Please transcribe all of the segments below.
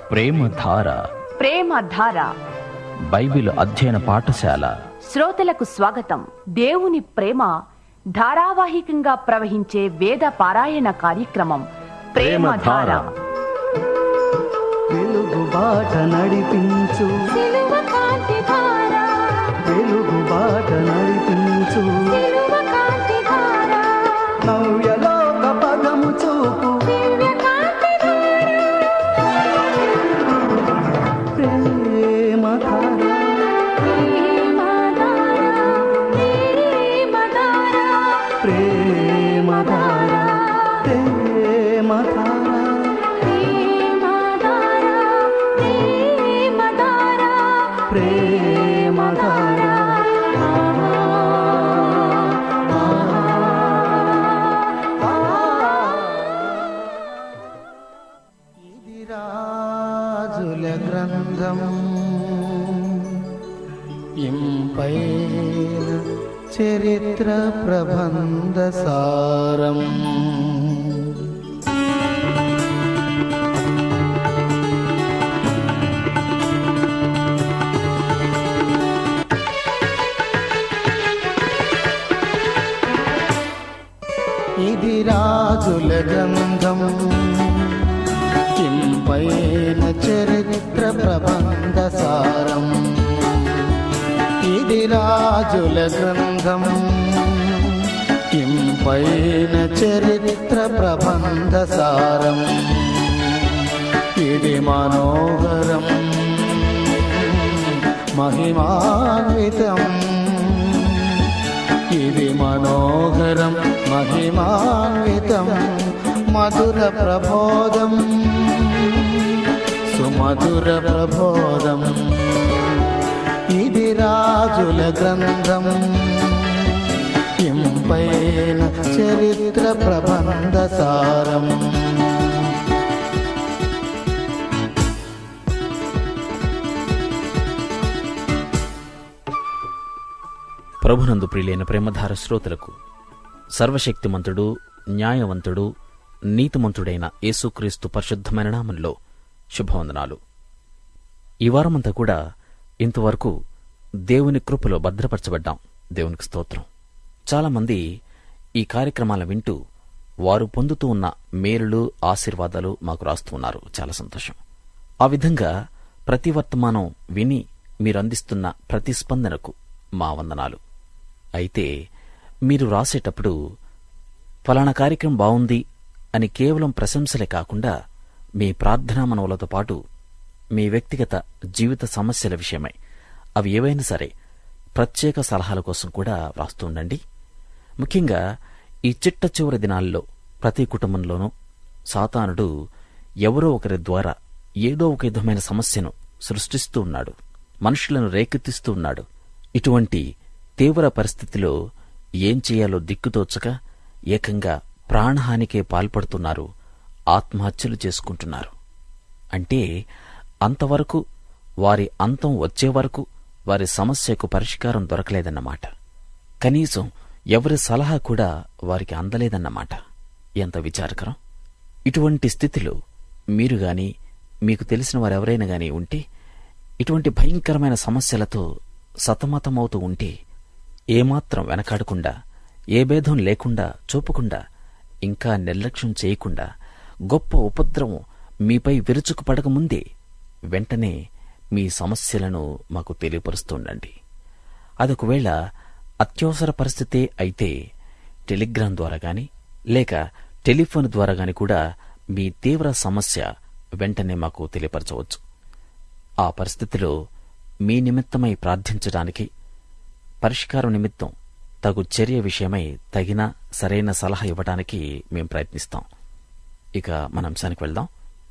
ప్రేమధార ప్రేమ ధార బైబిల్ అధ్యయన పాఠశాల శ్రోతలకు స్వాగతం దేవుని ప్రేమ ధారావాహికంగా ప్రవహించే వేద పారాయణ కార్యక్రమం ప్రేమ ధార వెలుగు బాట నడిపించు వెలుగు బాట నడిపించు నవ్యలోక పదము చూపు ప్రేమ ధార ప్రేమ ధార ప్రేమ ధార ప్రేమ ధార ఇది రాజుల గ్రంథం ఇంపైన చరిత్ర ప్రబంధ సారం ఇది రాజుల గ్రంథం ఇంపైన చరిత్ర ప్రబంధ సారం ఇది రాజుల గ్రంథం ఇంపైన చరిత్ర ప్రబంధ సారం ఇది మనోహరం మహిమాన్వితం ఇది మనోహరం మహిమాన్వితం మధుర ప్రబోధం సుమధుర ప్రబోధం ఇది రాజుల గ్రంథం ఇంపైన చరిత్ర ప్రబంధ సారం ప్రభునందు ప్రియులైన ప్రేమధార శ్రోతలకు సర్వశక్తిమంతుడు న్యాయవంతుడు నీతిమంతుడైన యేసుక్రీస్తు పరిశుద్ధమైన నామంలో శుభవందనాలు ఈ వారమంతా కూడా ఇంతవరకు దేవుని కృపలో భద్రపరచబడ్డాం దేవునికి స్తోత్రం చాలామంది ఈ కార్యక్రమాలను వింటూ వారు పొందుతూ ఉన్న మేలులు ఆశీర్వాదాలు మాకు రాస్తూ ఉన్నారు చాలా సంతోషం ఆ విధంగా ప్రతి వర్తమానం విని మీరు అందిస్తున్న ప్రతిస్పందనకు మా వందనాలు అయితే మీరు రాసేటప్పుడు ఫలానా కార్యక్రమం బావుంది అని కేవలం ప్రశంసలే కాకుండా మీ ప్రార్థనా మనవులతో పాటు మీ వ్యక్తిగత జీవిత సమస్యల విషయమై అవి ఏవైనా సరే ప్రత్యేక సలహాల కోసం కూడా వ్రాస్తూ ఉండండి ముఖ్యంగా ఈ చిట్ట చివరి దినాల్లో ప్రతి కుటుంబంలోనూ సాతానుడు ఎవరో ఒకరి ద్వారా ఏదో ఒక విధమైన సమస్యను సృష్టిస్తూ ఉన్నాడు మనుషులను రేకెత్తిస్తూ ఉన్నాడు ఇటువంటి తీవ్ర పరిస్థితిలో ఏం చేయాలో దిక్కుతోచక ఏకంగా ప్రాణహానికే పాల్పడుతున్నారు ఆత్మహత్యలు చేసుకుంటున్నారు అంటే అంతవరకు వారి అంతం వచ్చే వరకు వారి సమస్యకు పరిష్కారం దొరకలేదన్నమాట కనీసం ఎవరి సలహా కూడా వారికి అందలేదన్నమాట ఎంత విచారకరం ఇటువంటి స్థితిలో మీరు గాని మీకు తెలిసిన వారెవరైనా గాని ఉంటే ఇటువంటి భయంకరమైన సమస్యలతో సతమతమవుతూ ఉంటే ఏమాత్రం వెనకాడకుండా ఏ భేదం లేకుండా చూపకుండా ఇంకా నిర్లక్ష్యం చేయకుండా గొప్ప ఉపద్రవం మీపై విరుచుకుపడకముందే వెంటనే మీ సమస్యలను మాకు తెలియపరుస్తుండండి అదొకవేళ అత్యవసర పరిస్థితే అయితే టెలిగ్రామ్ ద్వారా గాని లేక టెలిఫోన్ ద్వారా గాని కూడా మీ తీవ్ర సమస్య వెంటనే మాకు తెలియపరచవచ్చు ఆ పరిస్థితిలో మీ నిమిత్తమై ప్రార్థించడానికి పరిష్కారం నిమిత్తం తగు చర్య విషయమై తగిన సరైన సలహా ఇవ్వడానికి మేం ప్రయత్నిస్తాం ఇక మనం అంశానికి వెళ్దాం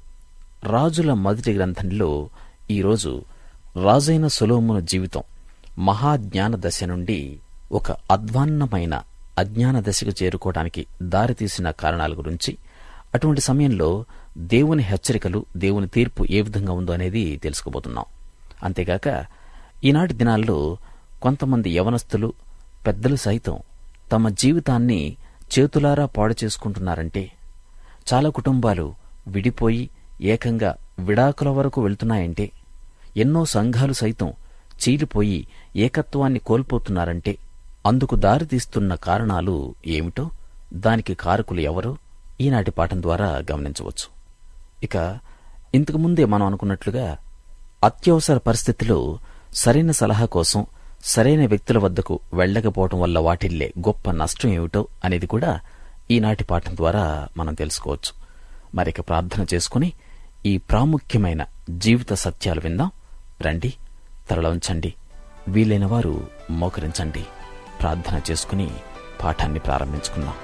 రాజుల మొదటి గ్రంథంలో ఈరోజు రాజైన సొలోమును జీవితం మహాజ్ఞాన దశ నుండి ఒక అధ్వాన్నమైన అజ్ఞాన దశకు చేరుకోవడానికి దారితీసిన కారణాల గురించి అటువంటి సమయంలో దేవుని హెచ్చరికలు దేవుని తీర్పు ఏ విధంగా ఉందో అనేది తెలుసుకోబోతున్నాం అంతేగాక ఈనాటి దినాల్లో కొంతమంది యవనస్తులు పెద్దలు సైతం తమ జీవితాన్ని చేతులారా పాడు చేసుకుంటున్నారంటే చాలా కుటుంబాలు విడిపోయి ఏకంగా విడాకుల వరకు వెళ్తున్నాయంటే ఎన్నో సంఘాలు సైతం చీలిపోయి ఏకత్వాన్ని కోల్పోతున్నారంటే అందుకు దారితీస్తున్న కారణాలు ఏమిటో దానికి కారకులు ఎవరో ఈనాటి పాఠం ద్వారా గమనించవచ్చు ఇక ఇంతకు ముందే మనం అనుకున్నట్లుగా అత్యవసర పరిస్థితిలో సరైన సలహా కోసం సరైన వ్యక్తుల వద్దకు వెళ్ళకపోవటం వల్ల వాటిల్లే గొప్ప నష్టం ఏమిటో అనేది కూడా ఈనాటి పాఠం ద్వారా మనం తెలుసుకోవచ్చు మరిక ప్రార్థన చేసుకుని ఈ ప్రాముఖ్యమైన జీవిత సత్యాలు విందాం రండి తరల ఉంచండి వీలైన వారు మోకరించండి ప్రార్థన చేసుకుని పాఠాన్ని ప్రారంభించుకుందాం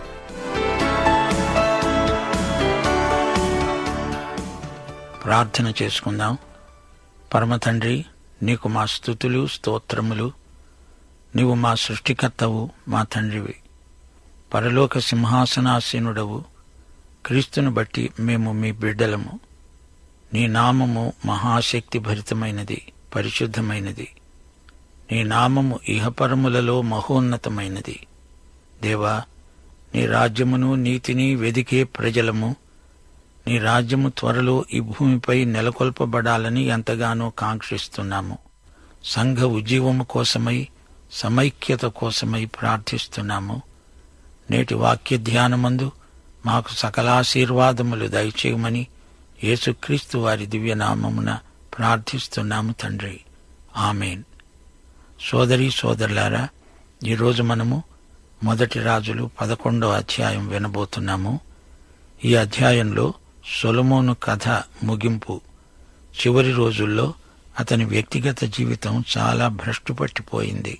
ప్రార్థన చేసుకుందాం పరమ తండ్రి నీకు మా స్థుతులు స్తోత్రములు నీవు మా సృష్టికర్తవు మా తండ్రివి పరలోక సింహాసనాసీనుడవు క్రీస్తును బట్టి మేము మీ బిడ్డలము నీ నామము మహాశక్తి భరితమైనది పరిశుద్ధమైనది నీ నామము ఇహపరములలో మహోన్నతమైనది దేవా నీ రాజ్యమును నీతిని వెదికే ప్రజలము నీ రాజ్యము త్వరలో ఈ భూమిపై నెలకొల్పబడాలని ఎంతగానో కాంక్షిస్తున్నాము సంఘ ఉజ్జీవము కోసమై సమైక్యత కోసమై ప్రార్థిస్తున్నాము నేటి వాక్య ధ్యానమందు మాకు సకలాశీర్వాదములు దయచేయమని యేసుక్రీస్తు వారి దివ్యనామమున ప్రార్థిస్తున్నాము తండ్రి ఆమెన్ సోదరి సోదరులారా ఈరోజు మనము మొదటి రాజులు పదకొండో అధ్యాయం వినబోతున్నాము ఈ అధ్యాయంలో సొలమోను కథ ముగింపు చివరి రోజుల్లో అతని వ్యక్తిగత జీవితం చాలా భ్రష్టుపట్టిపోయింది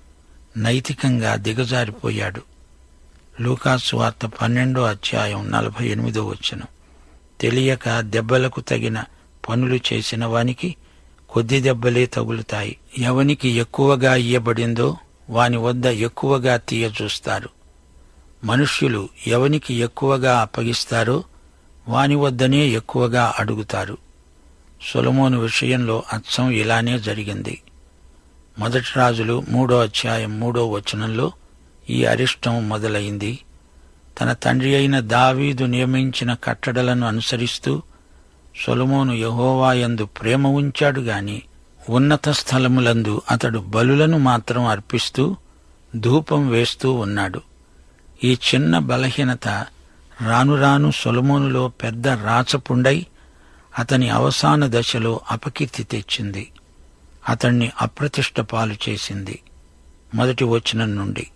నైతికంగా దిగజారిపోయాడు లూకాసు వార్త పన్నెండో అధ్యాయం నలభై ఎనిమిదో వచ్చును తెలియక దెబ్బలకు తగిన పనులు చేసిన వానికి కొద్ది దెబ్బలే తగులుతాయి ఎవనికి ఎక్కువగా ఇయ్యబడిందో వాని వద్ద ఎక్కువగా తీయ చూస్తారు మనుష్యులు ఎవనికి ఎక్కువగా అప్పగిస్తారో వాని వద్దనే ఎక్కువగా అడుగుతారు సొలమోను విషయంలో అచ్చం ఇలానే జరిగింది మొదటి రాజులు మూడో అధ్యాయం మూడో వచనంలో ఈ అరిష్టం మొదలైంది తన తండ్రి అయిన దావీదు నియమించిన కట్టడలను అనుసరిస్తూ సొలమోను యహోవాయందు ప్రేమ ఉంచాడు గాని ఉన్నత స్థలములందు అతడు బలులను మాత్రం అర్పిస్తూ ధూపం వేస్తూ ఉన్నాడు ఈ చిన్న బలహీనత రాను రాను సొలమోనులో పెద్ద రాచపుండై అతని అవసాన దశలో అపకీర్తి తెచ్చింది అతణ్ణి అప్రతిష్ట పాలు చేసింది మొదటి వచనం నుండి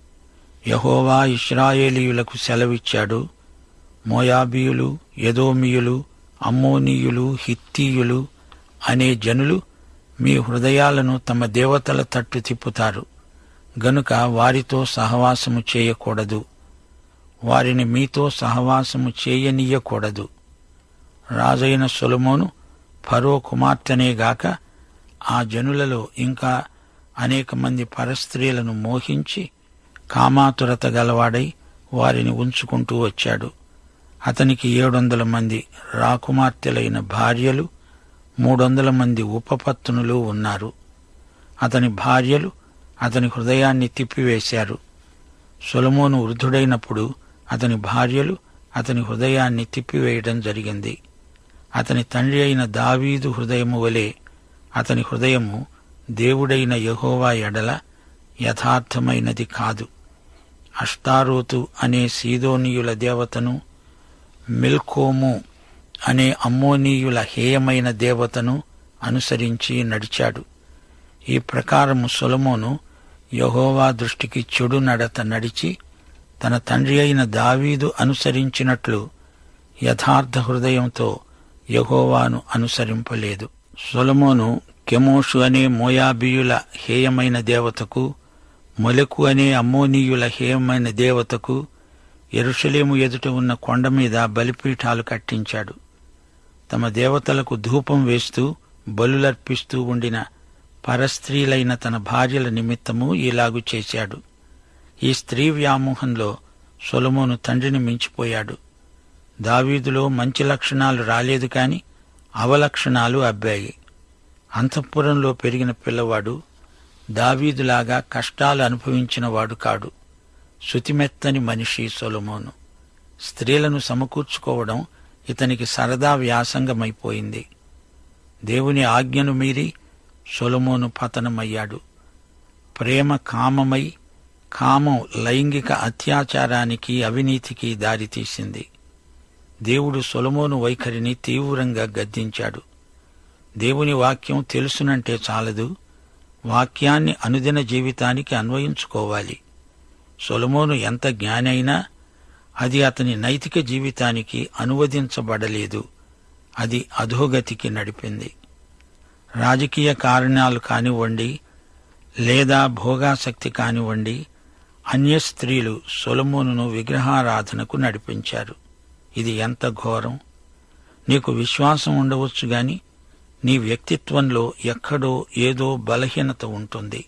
యహోవా ఇస్రాయేలీయులకు సెలవిచ్చాడు మోయాబీయులు యదోమియులు అమ్మోనీయులు హిత్తీయులు అనే జనులు మీ హృదయాలను తమ దేవతల తట్టు తిప్పుతారు గనుక వారితో సహవాసము చేయకూడదు వారిని మీతో సహవాసము చేయనీయకూడదు రాజైన సొలమోను ఫరో కుమార్తెనేగాక ఆ జనులలో ఇంకా అనేక మంది పరస్త్రీలను మోహించి కామాతురత గలవాడై వారిని ఉంచుకుంటూ వచ్చాడు అతనికి ఏడొందల మంది రాకుమార్తెలైన భార్యలు మూడొందల మంది ఉపపత్నులు ఉన్నారు అతని భార్యలు అతని హృదయాన్ని తిప్పివేశారు సొలమోను వృద్ధుడైనప్పుడు అతని భార్యలు అతని హృదయాన్ని తిప్పివేయడం జరిగింది అతని తండ్రి అయిన దావీదు హృదయము వలె అతని హృదయము దేవుడైన యహోవా ఎడల యథార్థమైనది కాదు అష్టారోతు అనే సీదోనీయుల దేవతను మిల్కోము అనే అమ్మోనీయుల హేయమైన దేవతను అనుసరించి నడిచాడు ఈ ప్రకారము సొలమోను యహోవా దృష్టికి చెడు నడత నడిచి తన తండ్రి అయిన దావీదు అనుసరించినట్లు యథార్థ హృదయంతో యహోవాను అనుసరింపలేదు సొలమోను కెమోషు అనే మోయాబీయుల హేయమైన దేవతకు మొలెకు అనే అమ్మోనీయుల హేయమైన దేవతకు ఎరుషలేము ఎదుట ఉన్న కొండ మీద బలిపీఠాలు కట్టించాడు తమ దేవతలకు ధూపం వేస్తూ బలులర్పిస్తూ ఉండిన పరస్త్రీలైన తన భార్యల నిమిత్తము ఇలాగు చేశాడు ఈ స్త్రీ వ్యామోహంలో సొలమోను తండ్రిని మించిపోయాడు దావీదులో మంచి లక్షణాలు రాలేదు కాని అవలక్షణాలు అబ్బాయి అంతఃపురంలో పెరిగిన పిల్లవాడు దావీదులాగా కష్టాలు అనుభవించినవాడు కాడు శుతిమెత్తని మనిషి సొలమోను స్త్రీలను సమకూర్చుకోవడం ఇతనికి సరదా వ్యాసంగమైపోయింది దేవుని ఆజ్ఞను మీరి సొలమోను పతనమయ్యాడు ప్రేమ కామమై కామం లైంగిక అత్యాచారానికి అవినీతికి దారితీసింది దేవుడు సొలమోను వైఖరిని తీవ్రంగా గద్దించాడు దేవుని వాక్యం తెలుసునంటే చాలదు వాక్యాన్ని అనుదిన జీవితానికి అన్వయించుకోవాలి సొలమోను ఎంత జ్ఞానైనా అది అతని నైతిక జీవితానికి అనువదించబడలేదు అది అధోగతికి నడిపింది రాజకీయ కారణాలు కానివ్వండి లేదా భోగాసక్తి కానివ్వండి అన్య స్త్రీలు సొలమోనును విగ్రహారాధనకు నడిపించారు ఇది ఎంత ఘోరం నీకు విశ్వాసం ఉండవచ్చు గాని నీ వ్యక్తిత్వంలో ఎక్కడో ఏదో బలహీనత ఉంటుంది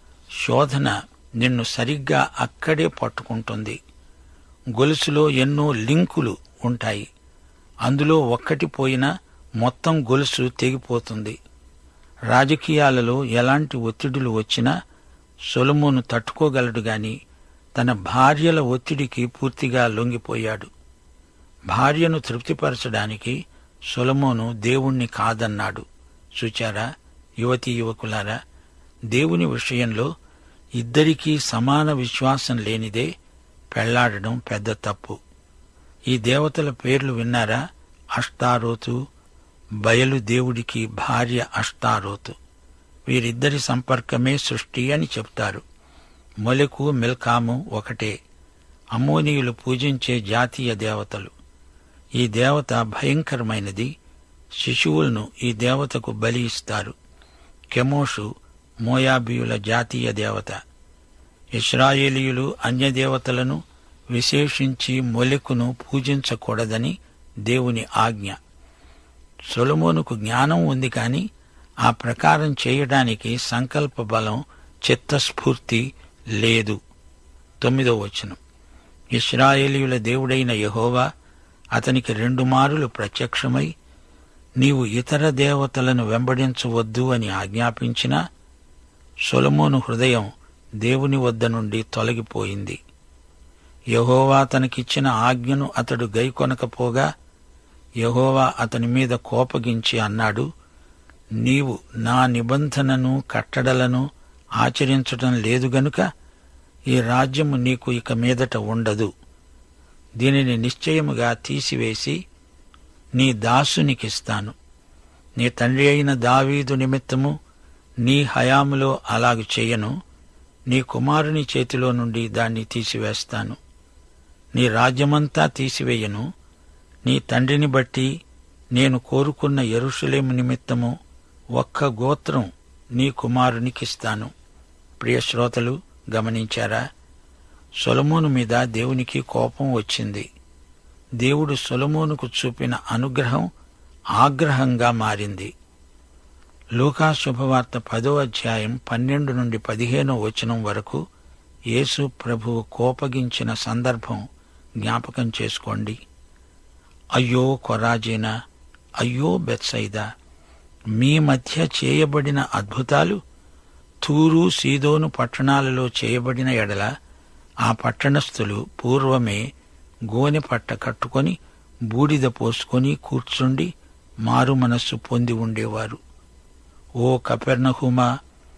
శోధన నిన్ను సరిగ్గా అక్కడే పట్టుకుంటుంది గొలుసులో ఎన్నో లింకులు ఉంటాయి అందులో ఒక్కటి పోయినా మొత్తం గొలుసు తెగిపోతుంది రాజకీయాలలో ఎలాంటి ఒత్తిడులు వచ్చినా సొలమోను తట్టుకోగలడు గాని తన భార్యల ఒత్తిడికి పూర్తిగా లొంగిపోయాడు భార్యను తృప్తిపరచడానికి సొలమోను దేవుణ్ణి కాదన్నాడు చూచారా యువతీ యువకులారా దేవుని విషయంలో ఇద్దరికీ సమాన విశ్వాసం లేనిదే పెళ్లాడడం పెద్ద తప్పు ఈ దేవతల పేర్లు విన్నారా అష్టారోతు బయలు దేవుడికి భార్య అష్టారోతు వీరిద్దరి సంపర్కమే సృష్టి అని చెప్తారు మొలకు మిల్కాము ఒకటే అమ్మోనీయులు పూజించే జాతీయ దేవతలు ఈ దేవత భయంకరమైనది శిశువులను ఈ దేవతకు బలి ఇస్తారు కెమోషు మోయాబియుల జాతీయ దేవత ఇస్రాయేలీయులు అన్యదేవతలను విశేషించి మొలెకును పూజించకూడదని దేవుని ఆజ్ఞ సొలమోనుకు జ్ఞానం ఉంది కాని ఆ ప్రకారం చేయడానికి సంకల్ప బలం చిత్తస్ఫూర్తి లేదు తొమ్మిదో వచనం ఇస్రాయేలీయుల దేవుడైన యహోవా అతనికి రెండు మారులు ప్రత్యక్షమై నీవు ఇతర దేవతలను వెంబడించవద్దు అని ఆజ్ఞాపించినా సొలమోను హృదయం దేవుని వద్ద నుండి తొలగిపోయింది యహోవా తనకిచ్చిన ఆజ్ఞను అతడు గైకొనకపోగా యహోవా అతని మీద కోపగించి అన్నాడు నీవు నా నిబంధనను కట్టడలను ఆచరించటం లేదు గనుక ఈ రాజ్యము నీకు ఇక మీదట ఉండదు దీనిని నిశ్చయముగా తీసివేసి నీ దాసునికిస్తాను నీ తండ్రి అయిన దావీదు నిమిత్తము నీ హయాములో అలాగు చెయ్యను నీ కుమారుని చేతిలో నుండి దాన్ని తీసివేస్తాను నీ రాజ్యమంతా తీసివేయను నీ తండ్రిని బట్టి నేను కోరుకున్న యెరూషలేము నిమిత్తము ఒక్క గోత్రం నీ కుమారునికిస్తాను ప్రియ శ్రోతలు గమనించారా సొలమోను మీద దేవునికి కోపం వచ్చింది దేవుడు సొలమోనుకు చూపిన అనుగ్రహం ఆగ్రహంగా మారింది లూకా శుభవార్త పదో అధ్యాయం పన్నెండు నుండి పదిహేనో వచనం వరకు యేసు ప్రభువు కోపగించిన సందర్భం జ్ఞాపకం చేసుకోండి అయ్యో కొరాజీనా అయ్యో బెత్సైదా మీ మధ్య చేయబడిన అద్భుతాలు తూరు సీదోను పట్టణాలలో చేయబడిన ఎడల ఆ పట్టణస్థులు పూర్వమే గోనె పట్ట కట్టుకొని బూడిద పోసుకొని కూర్చుండి మారు మనస్సు పొంది ఉండేవారు ఓ కపెర్నహుమా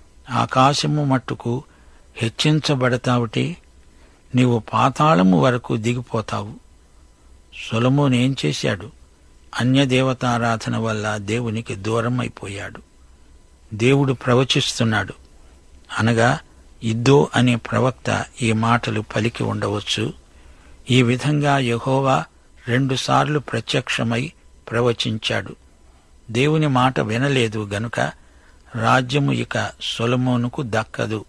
ఆకాశము మట్టుకు హెచ్చించబడతావుటే నీవు పాతాళము వరకు దిగిపోతావు సొలమోన్ ఏం చేశాడు అన్యదేవతారాధన వల్ల దేవునికి దూరం అయిపోయాడు దేవుడు ప్రవచిస్తున్నాడు అనగా ఇద్దో అనే ప్రవక్త ఈ మాటలు పలికి ఉండవచ్చు ఈ విధంగా యెహోవా రెండుసార్లు ప్రత్యక్షమై ప్రవచించాడు దేవుని మాట వినలేదు గనుక రాజ్యము ఇక సొలమోనుకు దక్కదు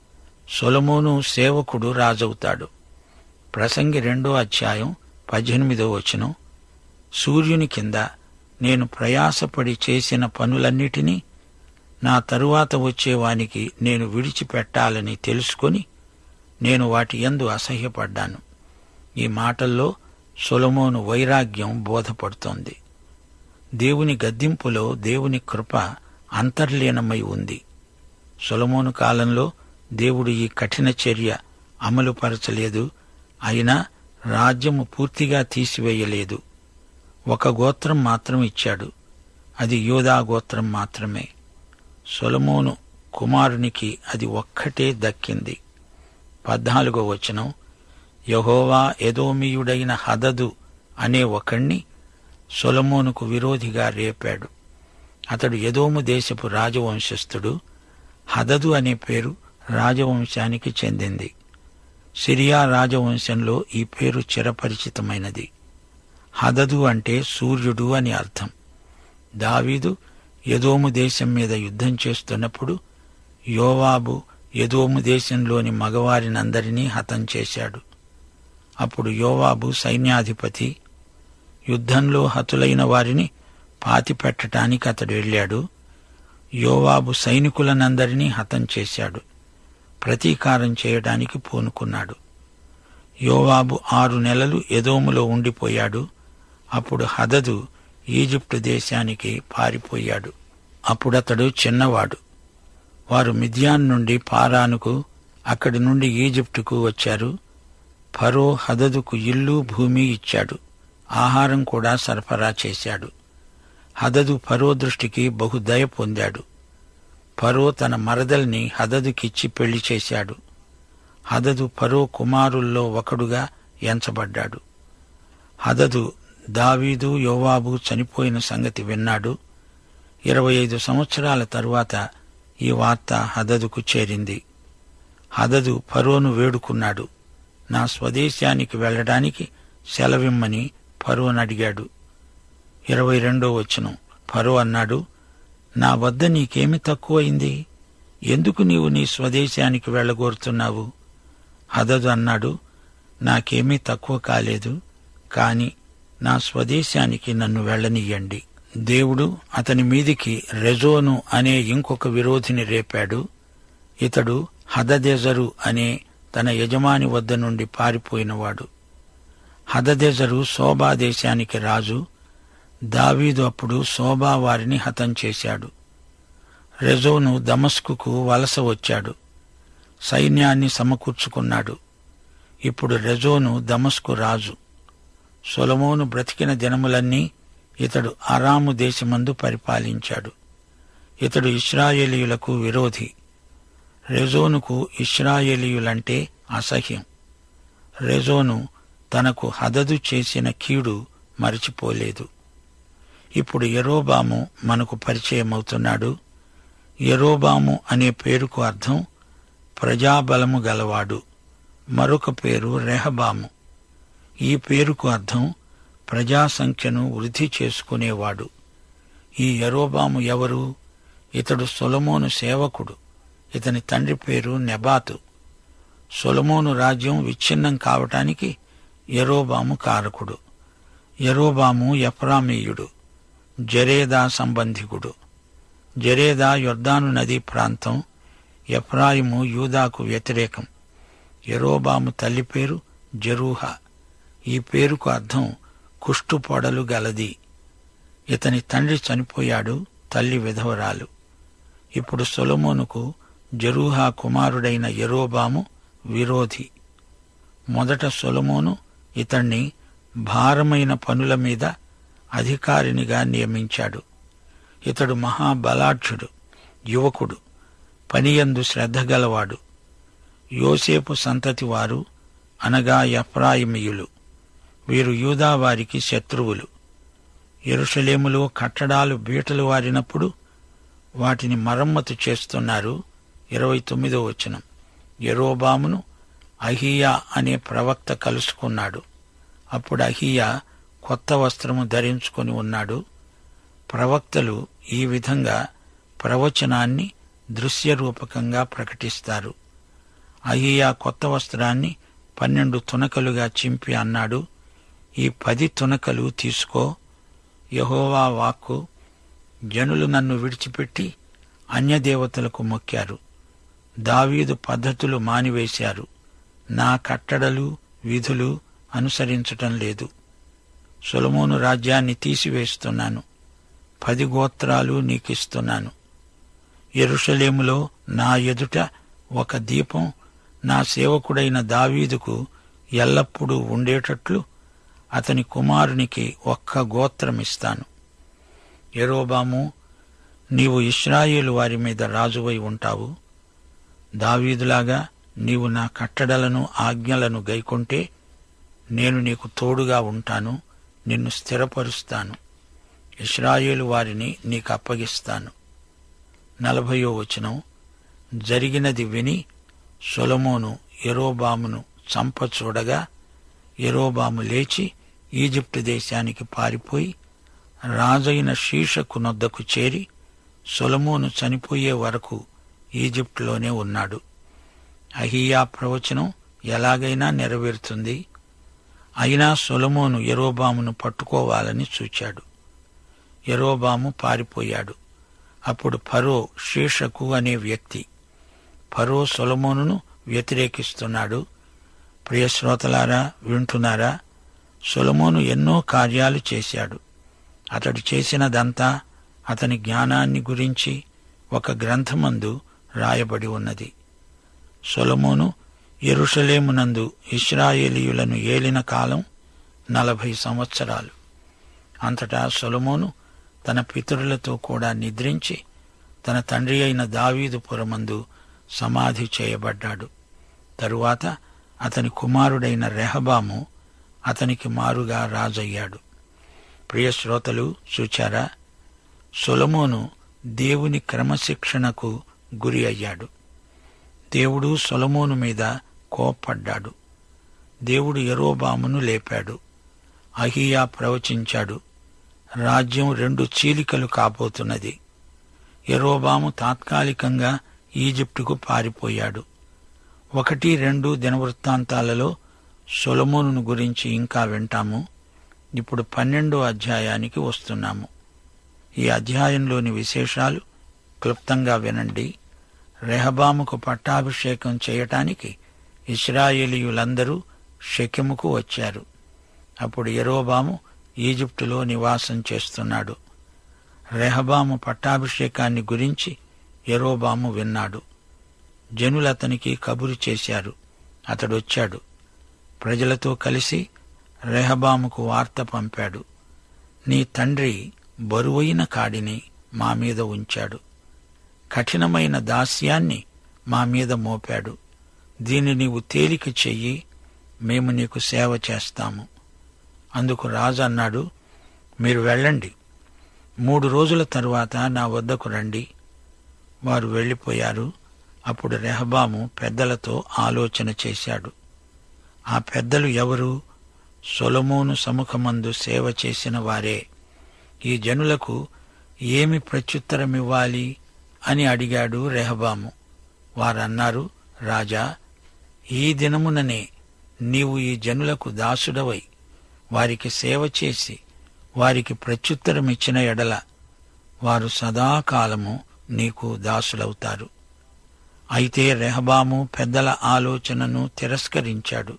సొలమోను సేవకుడు రాజవుతాడు ప్రసంగి రెండో అధ్యాయం పద్దెనిమిదో వచనం సూర్యుని కింద నేను ప్రయాసపడి చేసిన పనులన్నిటినీ నా తరువాత వచ్చేవానికి నేను విడిచిపెట్టాలని తెలుసుకొని నేను వాటి యందు అసహ్యపడ్డాను ఈ మాటల్లో సొలమోను వైరాగ్యం బోధపడుతోంది దేవుని గద్దింపులో దేవుని కృప అంతర్లీనమై ఉంది సొలమోను కాలంలో దేవుడు ఈ కఠిన చర్య అమలుపరచలేదు అయినా రాజ్యము పూర్తిగా తీసివేయలేదు ఒక గోత్రం మాత్రం ఇచ్చాడు అది యూదా గోత్రం మాత్రమే సొలమోను కుమారునికి అది ఒక్కటే దక్కింది పద్నాలుగో వచనం యహోవా ఎదోమియుడైన హదదు అనే ఒకణ్ణి సొలమోనుకు విరోధిగా రేపాడు అతడు ఎదోము దేశపు రాజవంశస్థుడు హదదు అనే పేరు రాజవంశానికి చెందింది సిరియా రాజవంశంలో ఈ పేరు చిరపరిచితమైనది హదదు అంటే సూర్యుడు అని అర్థం దావీదు ఎదోము దేశం మీద యుద్ధం చేస్తున్నప్పుడు యోవాబు ఎదోము దేశంలోని మగవారినందరినీ హతం చేశాడు అప్పుడు యోవాబు సైన్యాధిపతి యుద్ధంలో హతులైన వారిని పాతిపెట్టడానికి అతడు వెళ్ళాడు యోవాబు సైనికులనందరినీ హతం చేశాడు ప్రతీకారం చేయడానికి పూనుకున్నాడు యోవాబు ఆరు నెలలు ఎదోములో ఉండిపోయాడు అప్పుడు హదదు ఈజిప్టు దేశానికి పారిపోయాడు అప్పుడతడు చిన్నవాడు వారు మిథ్యాన్ నుండి పారానుకు అక్కడి నుండి ఈజిప్టుకు వచ్చారు ఫరో హదదుకు ఇల్లు భూమి ఇచ్చాడు ఆహారం కూడా సరఫరా చేశాడు హదదు ఫరో దృష్టికి బహుదయ పొందాడు ఫరో తన మరదల్ని హదదుకిచ్చి పెళ్లి చేశాడు హదదు ఫరో కుమారుల్లో ఒకడుగా ఎంచబడ్డాడు హదదు దావీదు యోవాబు చనిపోయిన సంగతి విన్నాడు ఇరవై ఐదు సంవత్సరాల తరువాత ఈ వార్త హదదుకు చేరింది హదదు ఫరోను వేడుకున్నాడు నా స్వదేశానికి వెళ్ళడానికి సెలవిమ్మని ఫరోను అడిగాడు ఇరవై రెండో వచనం ఫరో అన్నాడు నా వద్ద నీకేమి తక్కువైంది ఎందుకు నీవు నీ స్వదేశానికి వెళ్ళగోరుతున్నావు హదదు అన్నాడు నాకేమీ తక్కువ కాలేదు కాని నా స్వదేశానికి నన్ను వెళ్ళనియ్యండి దేవుడు అతని మీదికి రెజోను అనే ఇంకొక విరోధిని రేపాడు ఇతడు హదదెజరు అనే తన యజమాని వద్ద నుండి పారిపోయినవాడు హదదెజరు శోభా దేశానికి రాజు దావీదు అప్పుడు శోభా వారిని హతం చేశాడు రెజోను దమస్కుకు వలస వచ్చాడు సైన్యాన్ని సమకూర్చుకున్నాడు ఇప్పుడు రెజోను దమస్కు రాజు సొలమోను బ్రతికిన దినములన్నీ ఇతడు అరాము దేశమందు పరిపాలించాడు ఇతడు ఇస్రాయేలీయులకు విరోధి రెజోనుకు ఇస్రాయేలీయులంటే అసహ్యం రెజోను తనకు హదదు చేసిన కీడు మరిచిపోలేదు ఇప్పుడు ఎరోబాము మనకు పరిచయమవుతున్నాడు ఎరోబాము అనే పేరుకు అర్థం ప్రజాబలము గలవాడు మరొక పేరు రెహబాము ఈ పేరుకు అర్థం ప్రజా సంఖ్యను వృద్ధి చేసుకునేవాడు ఈ యరోబాము ఎవరు ఇతడు సొలమోను సేవకుడు ఇతని తండ్రి పేరు నెబాతు సొలమోను రాజ్యం విచ్ఛిన్నం కావటానికి యరోబాము కారకుడు యరోబాము ఎఫ్రామీయుడు జరేదా సంబంధికుడు జరేదా యొర్దాను నదీ ప్రాంతం ఎఫ్రాయిము యూదాకు వ్యతిరేకం యరోబాము తల్లి పేరు జరూహ ఈ పేరుకు అర్థం కుష్టు పొడలు గలది ఇతని తండ్రి చనిపోయాడు తల్లి విధవరాలు ఇప్పుడు సొలమోనుకు జరూహా కుమారుడైన యరోబాము విరోధి మొదట సొలమోను ఇతణ్ణి భారమైన పనుల మీద అధికారినిగా నియమించాడు ఇతడు మహాబలాఢ్యుడు యువకుడు పనియందు శ్రద్ధ గలవాడు యోసేపు సంతతి వారు అనగా ఎఫ్రాయిమీయులు వీరు యూదావారికి శత్రువులు ఎరుషలేములో కట్టడాలు బీటలు వారినప్పుడు వాటిని మరమ్మతు చేస్తున్నారు ఇరవై తొమ్మిదో వచనం యరోబామును అహియా అనే ప్రవక్త కలుసుకున్నాడు అప్పుడు అహియా కొత్త వస్త్రము ధరించుకొని ఉన్నాడు ప్రవక్తలు ఈ విధంగా ప్రవచనాన్ని దృశ్యరూపకంగా ప్రకటిస్తారు అహియా కొత్త వస్త్రాన్ని పన్నెండు తునకలుగా చింపి అన్నాడు ఈ పది తునకలు తీసుకో యహోవా వాక్కు జనులు నన్ను విడిచిపెట్టి అన్యదేవతలకు మొక్కారు దావీదు పద్ధతులు మానివేశారు నా కట్టడలు విధులు అనుసరించటం లేదు సొలమోను రాజ్యాన్ని తీసివేస్తున్నాను పది గోత్రాలు నీకిస్తున్నాను ఎరుషలేములో నా ఎదుట ఒక దీపం నా సేవకుడైన దావీదుకు ఎల్లప్పుడూ ఉండేటట్లు అతని కుమారునికి ఒక్క గోత్రమిస్తాను యెరోబాము నీవు ఇస్రాయేలు వారి మీద రాజువై ఉంటావు దావీదులాగా నీవు నా కట్టడలను ఆజ్ఞలను గైకొంటే నేను నీకు తోడుగా ఉంటాను నిన్ను స్థిరపరుస్తాను ఇస్రాయేలు వారిని నీకు అప్పగిస్తాను నలభయో వచనం జరిగినది విని సొలమోను ఎరోబామును చంప చూడగా ఎరోబాము లేచి ఈజిప్టు దేశానికి పారిపోయి రాజైన శీషకు నొద్దకు చేరి సొలమోను చనిపోయే వరకు ఈజిప్టులోనే ఉన్నాడు అహియా ప్రవచనం ఎలాగైనా నెరవేరుతుంది అయినా సొలమోను ఎరోబామును పట్టుకోవాలని చూచాడు ఎరోబాము పారిపోయాడు అప్పుడు ఫరో శీషకు అనే వ్యక్తి ఫరో సొలమోనును వ్యతిరేకిస్తున్నాడు ప్రియశ్రోతలారా వింటున్నారా సొలమోను ఎన్నో కార్యాలు చేశాడు అతడు చేసినదంతా అతని జ్ఞానాన్ని గురించి ఒక గ్రంథమందు రాయబడి ఉన్నది సొలమోను యెరూషలేమునందు ఇస్రాయేలీయులను ఏలిన కాలం నలభై సంవత్సరాలు అంతటా సొలమోను తన పితరులతో కూడా నిద్రించి తన తండ్రి అయిన దావీదు పురమందు సమాధి చేయబడ్డాడు తరువాత అతని కుమారుడైన రెహబాము అతనికి మారుగా రాజయ్యాడు ప్రియ శ్రోతలు చూచారా సొలమోను దేవుని క్రమశిక్షణకు గురి అయ్యాడు దేవుడు సొలమోను మీద కోప్పడ్డాడు దేవుడు యరోబామును లేపాడు అహియా ప్రవచించాడు రాజ్యం రెండు చీలికలు కాబోతున్నది యరోబాము తాత్కాలికంగా ఈజిప్టుకు పారిపోయాడు ఒకటి రెండు దినవృత్తాంతాలలో సొలమోనును గురించి ఇంకా వింటాము ఇప్పుడు పన్నెండో అధ్యాయానికి వస్తున్నాము ఈ అధ్యాయంలోని విశేషాలు క్లుప్తంగా వినండి రెహబాముకు పట్టాభిషేకం చేయటానికి ఇస్రాయేలీయులందరూ షెకెముకు వచ్చారు అప్పుడు ఎరోబాము ఈజిప్టులో నివాసం చేస్తున్నాడు రెహబాము పట్టాభిషేకాన్ని గురించి ఎరోబాము విన్నాడు జనులతనికి కబురు చేశారు అతడొచ్చాడు ప్రజలతో కలిసి రెహబాముకు వార్త పంపాడు నీ తండ్రి బరువైన కాడిని మా మీద ఉంచాడు కఠినమైన దాస్యాన్ని మా మీద మోపాడు దీన్ని నీవు తేలిక చెయ్యి మేము నీకు సేవ చేస్తాము అందుకు రాజు అన్నాడు మీరు వెళ్ళండి మూడు రోజుల తరువాత నా వద్దకు రండి వారు వెళ్ళిపోయారు అప్పుడు రెహబాము పెద్దలతో ఆలోచన చేశాడు ఆ పెద్దలు ఎవరు సొలమోను సముఖమందు సేవ చేసిన వారే ఈ జనులకు ఏమి ప్రత్యుత్తరమివ్వాలి అని అడిగాడు రెహబాము వారన్నారు రాజా ఈ దినముననే నీవు ఈ జనులకు దాసుడవై వారికి సేవ చేసి వారికి ప్రత్యుత్తరమిచ్చిన ఎడల వారు సదాకాలము నీకు దాసులవుతారు అయితే రెహబాము పెద్దల ఆలోచనను తిరస్కరించాడు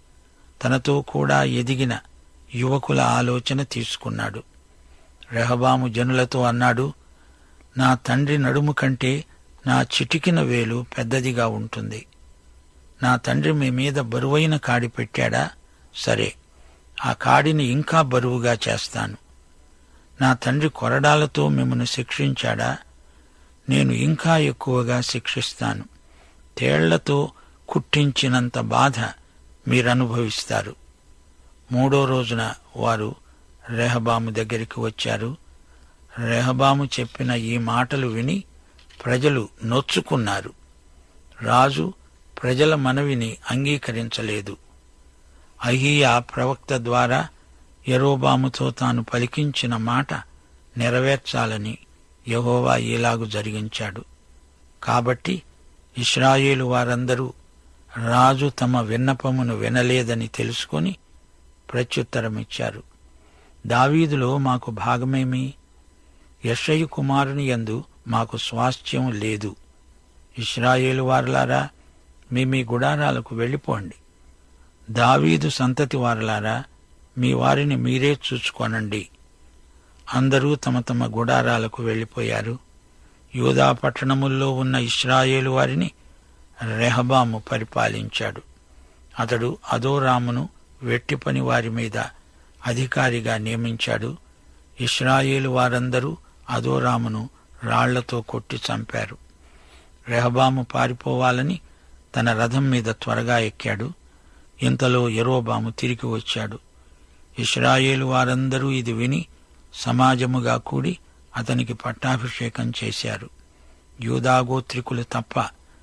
తనతో కూడా ఎదిగిన యువకుల ఆలోచన తీసుకున్నాడు రెహబాము జనులతో అన్నాడు నా తండ్రి నడుము కంటే నా చిటికిన వేలు పెద్దదిగా ఉంటుంది నా తండ్రి మీ మీద బరువైన కాడి పెట్టాడా సరే ఆ కాడిని ఇంకా బరువుగా చేస్తాను నా తండ్రి కొరడాలతో మిమ్మల్ని శిక్షించాడా నేను ఇంకా ఎక్కువగా శిక్షిస్తాను తేళ్లతో కుట్టించినంత బాధ మీరనుభవిస్తారు మూడో రోజున వారు రెహబాము దగ్గరికి వచ్చారు రెహబాము చెప్పిన ఈ మాటలు విని ప్రజలు నొచ్చుకున్నారు రాజు ప్రజల మనవిని అంగీకరించలేదు అహీయా ప్రవక్త ద్వారా యరోబాముతో తాను పలికించిన మాట నెరవేర్చాలని యహోవా ఇలాగు జరిగించాడు కాబట్టి ఇస్రాయేలు వారందరూ రాజు తమ విన్నపమును వినలేదని తెలుసుకొని ప్రత్యుత్తరమిచ్చారు దావీదులో మాకు భాగమేమి యషయ్య కుమారుని యందు మాకు స్వాస్థ్యం లేదు ఇస్రాయేలు వారలారా మీ మీ గుడారాలకు వెళ్ళిపోండి దావీదు సంతతి వారలారా మీ వారిని మీరే చూచుకొనండి అందరూ తమ తమ గుడారాలకు వెళ్ళిపోయారు యూదా పట్టణముల్లో ఉన్న ఇస్రాయేలు వారిని రెహబాము పరిపాలించాడు అతడు అదోరామును వెట్టిపని వారి మీద అధికారిగా నియమించాడు ఇస్రాయేలు వారందరూ అదోరామును రాళ్లతో కొట్టి చంపారు రెహబాము పారిపోవాలని తన రథం మీద త్వరగా ఎక్కాడు ఇంతలో యరోబాము తిరిగి వచ్చాడు ఇస్రాయేలు వారందరూ ఇది విని సమాజముగా కూడి అతనికి పట్టాభిషేకం చేశారు యూదాగోత్రికులు తప్ప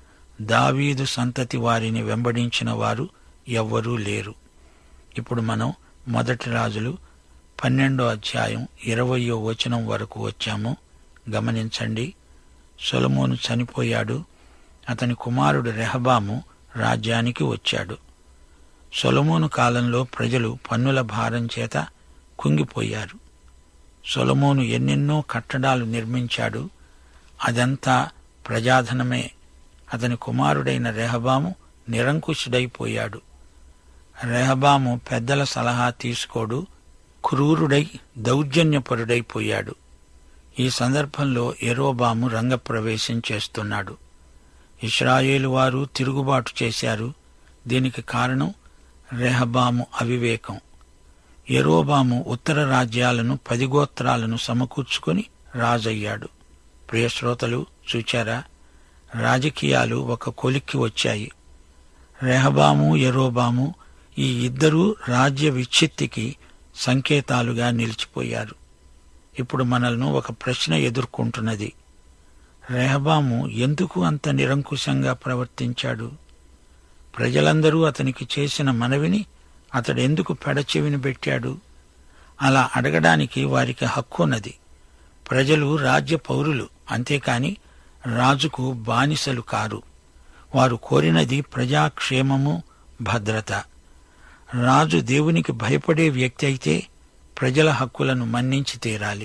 దావీదు సంతతి వారిని వెంబడించిన వారు ఎవ్వరూ లేరు ఇప్పుడు మనం మొదటి రాజులు పన్నెండో అధ్యాయం ఇరవయో వచనం వరకు వచ్చాము గమనించండి సొలమోను చనిపోయాడు అతని కుమారుడు రెహబాము రాజ్యానికి వచ్చాడు సొలమోను కాలంలో ప్రజలు పన్నుల భారం చేత కుంగిపోయారు సొలమోను ఎన్నెన్నో కట్టడాలు నిర్మించాడు అదంతా ప్రజాధనమే అతని కుమారుడైన రెహబాము నిరంకుశుడైపోయాడు రెహబాము పెద్దల సలహా తీసుకోడు క్రూరుడై దౌర్జన్యపరుడైపోయాడు ఈ సందర్భంలో ఎరోబాము రంగప్రవేశం చేస్తున్నాడు ఇస్రాయేలు వారు తిరుగుబాటు చేశారు దీనికి కారణం రెహబాము అవివేకం ఎరోబాము ఉత్తర రాజ్యాలను పది గోత్రాలను సమకూర్చుకొని రాజయ్యాడు ప్రియశ్రోతలు చూచారా రాజకీయాలు ఒక కొలిక్కి వచ్చాయి రెహబాము ఎరోబాము ఈ ఇద్దరూ రాజ్య విచ్ఛిత్తికి సంకేతాలుగా నిలిచిపోయారు ఇప్పుడు మనల్ని ఒక ప్రశ్న ఎదుర్కొంటున్నది రెహబాము ఎందుకు అంత నిరంకుశంగా ప్రవర్తించాడు ప్రజలందరూ అతనికి చేసిన మనవిని అతడెందుకు పెడచెవిని పెట్టాడు అలా అడగడానికి వారికి హక్కున్నది ప్రజలు రాజ్య పౌరులు అంతేకాని రాజుకు బానిసలు కారు వారు కోరినది ప్రజాక్షేమము భద్రత రాజు దేవునికి భయపడే వ్యక్తి అయితే ప్రజల హక్కులను మన్నించి తీరాలి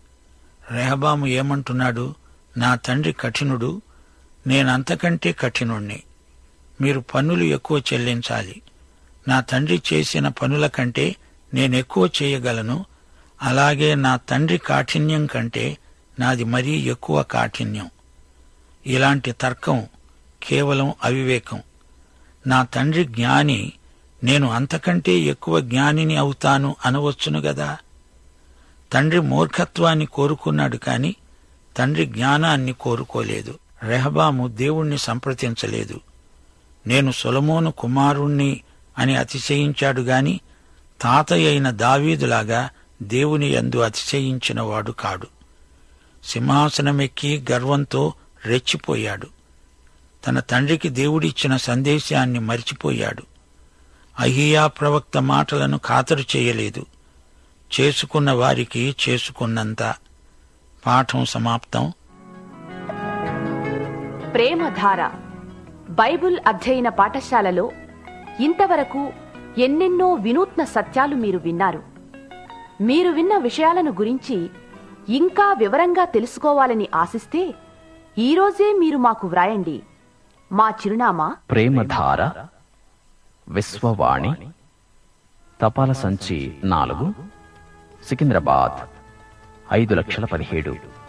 రెహబాము ఏమంటున్నాడు నా తండ్రి కఠినుడు నేనంతకంటే కఠినుణ్ణి మీరు పన్నులు ఎక్కువ చెల్లించాలి నా తండ్రి చేసిన పనుల కంటే నేనెక్కువ చేయగలను అలాగే నా తండ్రి కాఠిన్యం కంటే నాది మరీ ఎక్కువ కాఠిన్యం ఇలాంటి తర్కం కేవలం అవివేకం నా తండ్రి జ్ఞాని నేను అంతకంటే ఎక్కువ జ్ఞానిని అవుతాను అనవచ్చును గదా తండ్రి మూర్ఖత్వాన్ని కోరుకున్నాడు కాని తండ్రి జ్ఞానాన్ని కోరుకోలేదు రెహబాము దేవుణ్ణి సంప్రదించలేదు నేను సొలమోను కుమారుణ్ణి అని అతిశయించాడు గాని తాతయ్య అయిన దావీదులాగా దేవుని యందు అతిశయించినవాడు కాడు సింహాసనమెక్కి గర్వంతో రెచ్చిపోయాడు తన తండ్రికి దేవుడిచ్చిన సందేశాన్ని మరిచిపోయాడు అహియా ప్రవక్త మాటలను ఖాతరు చేయలేదు చేసుకున్న వారికి చేసుకున్నంత పాఠం సమాప్తం ప్రేమధార బైబుల్ అధ్యయన పాఠశాలలో ఇంతవరకు ఎన్నెన్నో వినూత్న సత్యాలు మీరు విన్నారు మీరు విన్న విషయాలను గురించి ఇంకా వివరంగా తెలుసుకోవాలని ఆశిస్తే ఈరోజే మీరు మాకు వ్రాయండి మా చిరునామా ప్రేమధార విశ్వవాణి తపాల సంచి నాలుగు సికింద్రాబాద్ ఐదు లక్షల పదిహేడు